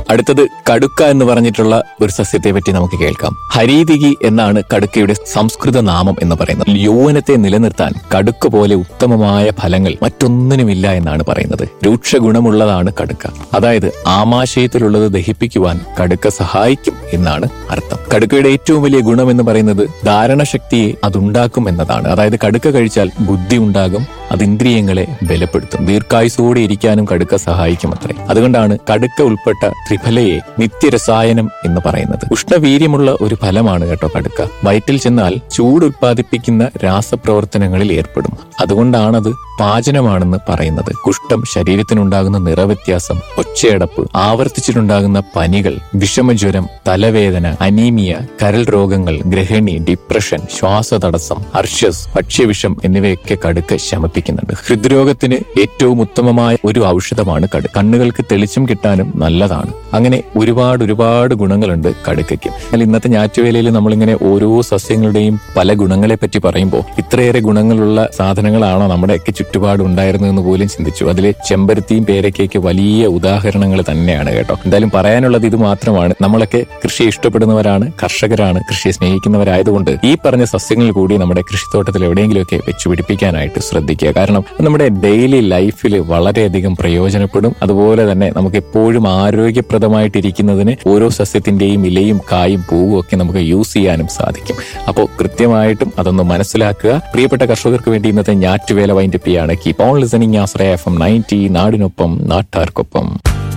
അടുത്തത് കടുക്ക എന്ന് പറഞ്ഞിട്ടുള്ള ഒരു സസ്യത്തെ പറ്റി നമുക്ക് കേൾക്കാം ഹരീതികി എന്നാണ് കടുക്കയുടെ സംസ്കൃത നാമം എന്ന് പറയുന്നത് യൗവനത്തെ നിലനിർത്താൻ കടുക്ക പോലെ ഉത്തമമായ ഫലങ്ങൾ മറ്റൊന്നിനുമില്ല എന്നാണ് പറയുന്നത് രൂക്ഷ ഗുണമുള്ളതാണ് കടുക്ക അതായത് ആമാശയത്തിലുള്ളത് ദഹിപ്പിക്കുവാൻ കടുക്ക സഹായിക്കും എന്നാണ് അർത്ഥം കടുക്കയുടെ ഏറ്റവും വലിയ ഗുണം എന്ന് പറയുന്നത് ധാരണശക്തിയെ അതുണ്ടാക്കും എന്നതാണ് അതായത് കടുക്ക കഴിച്ചാൽ ബുദ്ധി ഉണ്ടാകും അത് ഇന്ദ്രിയങ്ങളെ ബലപ്പെടുത്തും ദീർഘായുസോടെ ഇരിക്കാനും കടുക്ക സഹായിക്കും അത്രേ അതുകൊണ്ടാണ് കടുക്ക ഉൾപ്പെട്ട ത്രിഫലയെ നിത്യരസായനം എന്ന് പറയുന്നത് ഉഷ്ണവീര്യമുള്ള ഒരു ഫലമാണ് കേട്ടോ കടുക്ക വയറ്റിൽ ചെന്നാൽ ചൂട് ഉത്പാദിപ്പിക്കുന്ന രാസപ്രവർത്തനങ്ങളിൽ ഏർപ്പെടും അതുകൊണ്ടാണത് പാചനമാണെന്ന് പറയുന്നത് കുഷ്ഠം ശരീരത്തിനുണ്ടാകുന്ന നിറവ്യത്യാസം ഒച്ചയടപ്പ് ആവർത്തിച്ചിട്ടുണ്ടാകുന്ന പനികൾ വിഷമജ്വരം തലവേദന അനീമിയ കരൾ രോഗങ്ങൾ ഗ്രഹിണി ഡിപ്രഷൻ ശ്വാസതടസ്സം അർഷ്യസ് ഭക്ഷ്യവിഷം എന്നിവയൊക്കെ കടുക്ക ശമിപ്പിക്കുന്നുണ്ട് ഹൃദ്രോഗത്തിന് ഏറ്റവും ഉത്തമമായ ഒരു ഔഷധമാണ് കടു കണ്ണുകൾക്ക് തെളിച്ചം കിട്ടാനും നല്ലതാണ് അങ്ങനെ ഒരുപാട് ഒരുപാട് ഗുണങ്ങളുണ്ട് കടുക്കയ്ക്ക് എന്നാൽ ഇന്നത്തെ ഞാറ്റുവേലയിൽ നമ്മളിങ്ങനെ ഓരോ സസ്യങ്ങളുടെയും പല ഗുണങ്ങളെ പറ്റി പറയുമ്പോൾ ഇത്രയേറെ ഗുണങ്ങളുള്ള സാധനങ്ങളാണോ നമ്മുടെയൊക്കെ ചുറ്റുപാട് ഉണ്ടായിരുന്നതെന്ന് പോലും ചിന്തിച്ചു അതിലെ ചെമ്പരത്തിയും പേരയ്ക്കൊക്കെ വലിയ ഉദാഹരണങ്ങൾ തന്നെയാണ് കേട്ടോ എന്തായാലും പറയാനുള്ളത് ഇത് മാത്രമാണ് നമ്മളൊക്കെ കൃഷിയെ ഇഷ്ടപ്പെടുന്നവരാണ് കർഷകരാണ് കൃഷിയെ സ്നേഹിക്കുന്നവരായതുകൊണ്ട് ഈ പറഞ്ഞ സസ്യങ്ങൾ കൂടി നമ്മുടെ കൃഷിത്തോട്ടത്തിൽ എവിടെയെങ്കിലുമൊക്കെ വെച്ച് പിടിപ്പിക്കാനായിട്ട് ശ്രദ്ധിക്കുക കാരണം നമ്മുടെ ഡെയിലി ലൈഫിൽ വളരെയധികം പ്രയോജനപ്പെടും അതുപോലെ തന്നെ നമുക്ക് എപ്പോഴും ആരോഗ്യപ്രദമായിട്ടിരിക്കുന്നതിന് ഓരോ സസ്യത്തിന്റെയും ഇലയും കായും പൂവും ഒക്കെ നമുക്ക് യൂസ് ചെയ്യാനും സാധിക്കും അപ്പോൾ കൃത്യമായിട്ടും അതൊന്ന് മനസ്സിലാക്കുക പ്രിയപ്പെട്ട കർഷകർക്ക് വേണ്ടി ഇന്നത്തെ ഞാറ്റുവേല വൈൻഡപ്പ് ചെയ്യാണ് keep on listening Ashraya F M ninety നാടിനൊപ്പം നാട്ടാർക്കൊപ്പം